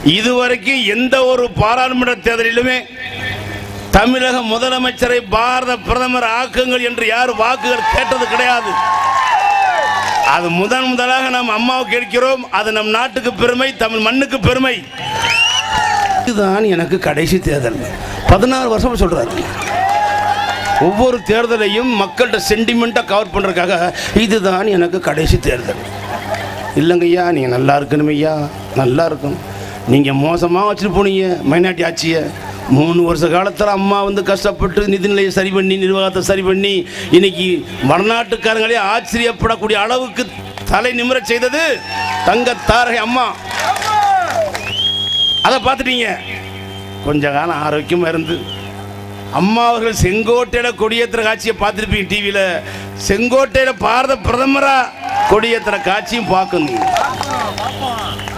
இதுவரைக்கும் எந்த ஒரு பாராளுமன்ற தேர்தலிலுமே தமிழக முதலமைச்சரை பாரத பிரதமர் ஆக்குங்கள் என்று யார் வாக்குகள் கேட்டது கிடையாது அது முதன் முதலாக நாம் அம்மாவுக்கு கேட்கிறோம் அது நம் நாட்டுக்கு பெருமை தமிழ் மண்ணுக்கு பெருமை இதுதான் எனக்கு கடைசி தேர்தல் பதினாறு வருஷம் சொல்றாரு ஒவ்வொரு தேர்தலையும் மக்கள்கிட்ட சென்டிமெண்ட்டாக கவர் பண்ணுறதுக்காக இதுதான் எனக்கு கடைசி தேர்தல் இல்லைங்கய்யா நீங்கள் நல்லா இருக்கணும் ஐயா நல்லா இருக்கும் நீங்கள் மோசமாக வச்சுட்டு போனீங்க மைனாரிட்டி ஆட்சியை மூணு வருஷ காலத்தில் அம்மா வந்து கஷ்டப்பட்டு நிதிநிலையை சரி பண்ணி நிர்வாகத்தை சரி பண்ணி இன்னைக்கு வடநாட்டுக்காரங்களே ஆச்சரியப்படக்கூடிய அளவுக்கு தலை நிமிரச் செய்தது தங்க தாரகை அம்மா அதை பார்த்துட்டீங்க கொஞ்ச காலம் ஆரோக்கியமாக இருந்து அம்மா அவர்கள் செங்கோட்டையில கொடியேற்றுற காட்சியை பார்த்துருப்பீங்க டிவியில் செங்கோட்டையில பாரத பிரதமரா கொடியேற்றுற காட்சியும் பார்க்கணும்